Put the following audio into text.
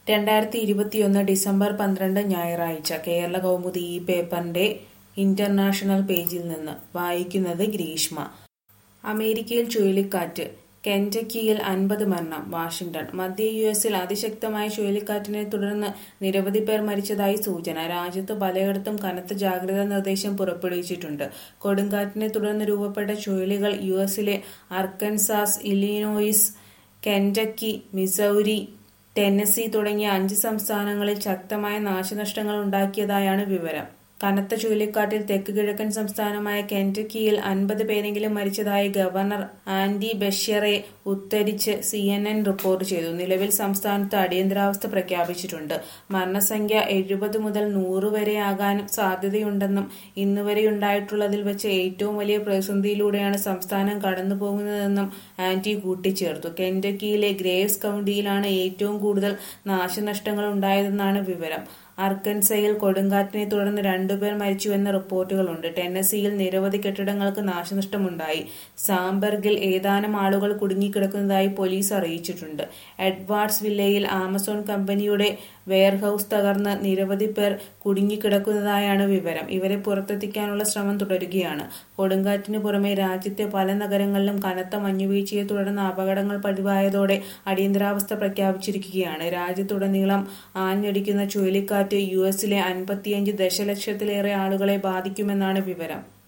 രണ്ടായിരത്തി ഇരുപത്തിയൊന്ന് ഡിസംബർ പന്ത്രണ്ട് ഞായറാഴ്ച കേരള കൗമുദി ഈ പേപ്പറിന്റെ ഇന്റർനാഷണൽ പേജിൽ നിന്ന് വായിക്കുന്നത് ഗ്രീഷ്മ അമേരിക്കയിൽ ചുഴലിക്കാറ്റ് കെന്റക്കിയിൽ അൻപത് മരണം വാഷിംഗ്ടൺ മധ്യ യു എസിൽ അതിശക്തമായ ചുഴലിക്കാറ്റിനെ തുടർന്ന് നിരവധി പേർ മരിച്ചതായി സൂചന രാജ്യത്ത് പലയിടത്തും കനത്ത ജാഗ്രതാ നിർദ്ദേശം പുറപ്പെടുവിച്ചിട്ടുണ്ട് കൊടുങ്കാറ്റിനെ തുടർന്ന് രൂപപ്പെട്ട ചുഴലികൾ യു എസിലെ Arkansas Illinois Kentucky Missouri Tennessee തുടങ്ങിയ അഞ്ച് സംസ്ഥാനങ്ങളിൽ ശക്തമായ നാശനഷ്ടങ്ങൾ ഉണ്ടാക്കിയതായാണ് വിവരം കനത്ത ചുഴലിക്കാറ്റിൽ തെക്ക് കിഴക്കൻ സംസ്ഥാനമായ കെന്റക്കിയിൽ അൻപത് പേരെങ്കിലും മരിച്ചതായി ഗവർണർ ആൻഡി ബഷീറെ ഉദ്ധരിച്ച് സി എൻ എൻ റിപ്പോർട്ട് ചെയ്തു നിലവിൽ സംസ്ഥാനത്ത് അടിയന്തരാവസ്ഥ പ്രഖ്യാപിച്ചിട്ടുണ്ട് മരണസംഖ്യ എഴുപത് മുതൽ നൂറ് വരെയാകാൻ സാധ്യതയുണ്ടെന്നും ഇന്നുവരെയുണ്ടായിട്ടുള്ളതിൽ വെച്ച് ഏറ്റവും വലിയ പ്രതിസന്ധിയിലൂടെയാണ് സംസ്ഥാനം കടന്നുപോകുന്നതെന്നും ആന്റി കൂട്ടിച്ചേർത്തു കെന്റക്കിയിലെ ഗ്രേവ്സ് കൌണ്ടിയിലാണ് ഏറ്റവും കൂടുതൽ നാശനഷ്ടങ്ങൾ ഉണ്ടായതെന്നാണ് വിവരം അർക്കൻസയിൽ കൊടുങ്കാറ്റിനെ തുടർന്ന് രണ്ടുപേർ മരിച്ചുവെന്ന റിപ്പോർട്ടുകളുണ്ട് ടെന്നസിയിൽ നിരവധി കെട്ടിടങ്ങൾക്ക് നാശനഷ്ടമുണ്ടായി സാംബർഗിൽ ഏതാനും ആളുകൾ കുടുങ്ങിക്കിടക്കുന്നതായി പോലീസ് അറിയിച്ചിട്ടുണ്ട് എഡ്വാർഡ്സ് വില്ലയിൽ ആമസോൺ കമ്പനിയുടെ വെയർഹൌസ് തകർന്ന് നിരവധി പേർ കുടുങ്ങിക്കിടക്കുന്നതായാണ് വിവരം ഇവരെ പുറത്തെത്തിക്കാനുള്ള ശ്രമം തുടരുകയാണ് കൊടുങ്കാറ്റിനു പുറമെ രാജ്യത്തെ പല നഗരങ്ങളിലും കനത്ത മഞ്ഞുവീഴ്ചയെ തുടർന്ന് അപകടങ്ങൾ പതിവായതോടെ അടിയന്തരാവസ്ഥ പ്രഖ്യാപിച്ചിരിക്കുകയാണ് രാജ്യത്തുടനീളം ആഞ്ഞടിക്കുന്ന ചുഴലിക്കാറ്റ് യു എസിലെ അൻപത്തിയഞ്ച് ദശലക്ഷത്തിലേറെ ആളുകളെ ബാധിക്കുമെന്നാണ് വിവരം